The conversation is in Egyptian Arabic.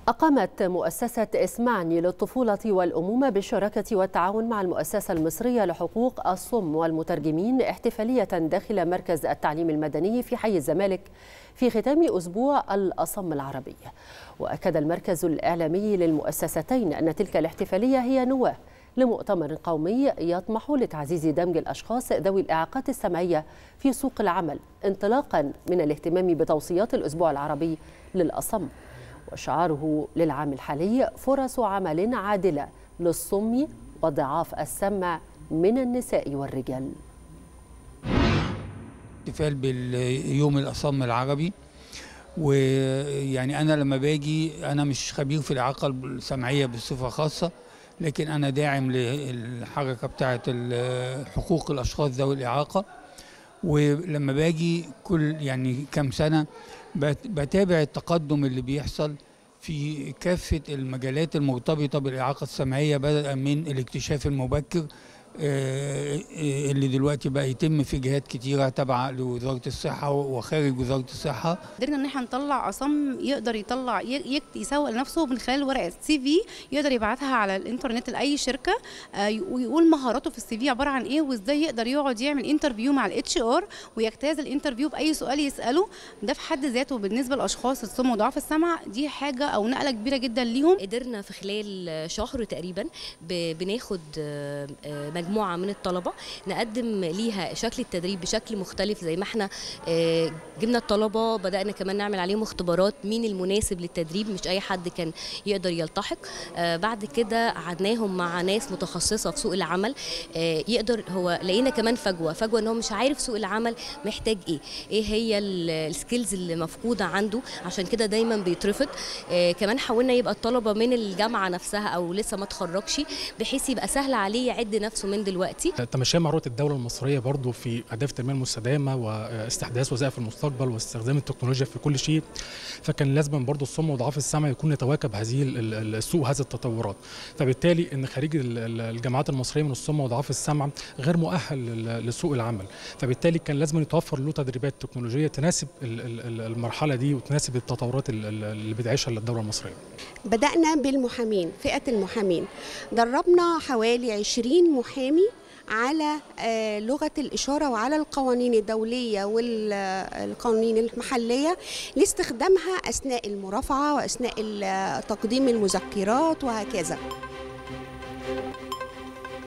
أقامت مؤسسة اسمعني للطفولة والأمومة بالشراكة والتعاون مع المؤسسة المصرية لحقوق الصم والمترجمين احتفالية داخل مركز التعليم المدني في حي الزمالك في ختام أسبوع الأصم العربي وأكد المركز الإعلامي للمؤسستين أن تلك الاحتفالية هي نواة لمؤتمر قومي يطمح لتعزيز دمج الأشخاص ذوي الإعاقات السمعية في سوق العمل انطلاقا من الاهتمام بتوصيات الأسبوع العربي للأصم وشعاره للعام الحالي فرص عمل عادلة للصم وضعاف السمع من النساء والرجال احتفال باليوم الأصم العربي ويعني أنا لما باجي أنا مش خبير في الإعاقة السمعية بصفة خاصة لكن أنا داعم للحركة بتاعة حقوق الأشخاص ذوي الإعاقة ولما باجي كل يعني كام سنة بتابع التقدم اللي بيحصل في كافة المجالات المرتبطة بالإعاقة السمعية بدءا من الاكتشاف المبكر اللي دلوقتي بقى يتم في جهات كتيرة تابعة لوزارة الصحة وخارج وزارة الصحة قدرنا ان احنا نطلع أصم يقدر يطلع يسوق لنفسه من خلال ورقة سي في يقدر يبعتها على الانترنت لأي شركة ويقول مهاراته في السي في عبارة عن ايه وازاي يقدر يقعد يعمل انترفيو مع الاتش ار ويجتاز الانترفيو بأي سؤال يسأله ده في حد ذاته بالنسبة للأشخاص الصم وضعاف السمع دي حاجة أو نقلة كبيرة جدا ليهم قدرنا في خلال شهر تقريبا بناخد مجموعه من الطلبه نقدم ليها شكل التدريب بشكل مختلف زي ما احنا جبنا الطلبه بدانا كمان نعمل عليهم اختبارات مين المناسب للتدريب مش اي حد كان يقدر يلتحق بعد كده قعدناهم مع ناس متخصصه في سوق العمل يقدر هو لقينا كمان فجوه فجوه ان هو مش عارف سوق العمل محتاج ايه ايه هي السكيلز اللي مفقوده عنده عشان كده دايما بيترفض كمان حاولنا يبقى الطلبه من الجامعه نفسها او لسه ما اتخرجش بحيث يبقى سهل عليه يعد نفسه من دلوقتي تماشيا مع رؤيه الدوله المصريه برضو في اهداف التنميه المستدامه واستحداث وظائف المستقبل واستخدام التكنولوجيا في كل شيء فكان لازم برضو الصم وضعاف السمع يكون يتواكب هذه السوق هذه التطورات فبالتالي ان خريج الجامعات المصريه من الصم وضعاف السمع غير مؤهل لسوق العمل فبالتالي كان لازم يتوفر له تدريبات تكنولوجيه تناسب المرحله دي وتناسب التطورات اللي بتعيشها الدوله المصريه بدانا بالمحامين فئه المحامين دربنا حوالي 20 محامي على لغة الإشارة وعلى القوانين الدولية والقوانين المحلية لاستخدامها أثناء المرافعة وأثناء تقديم المذكرات وهكذا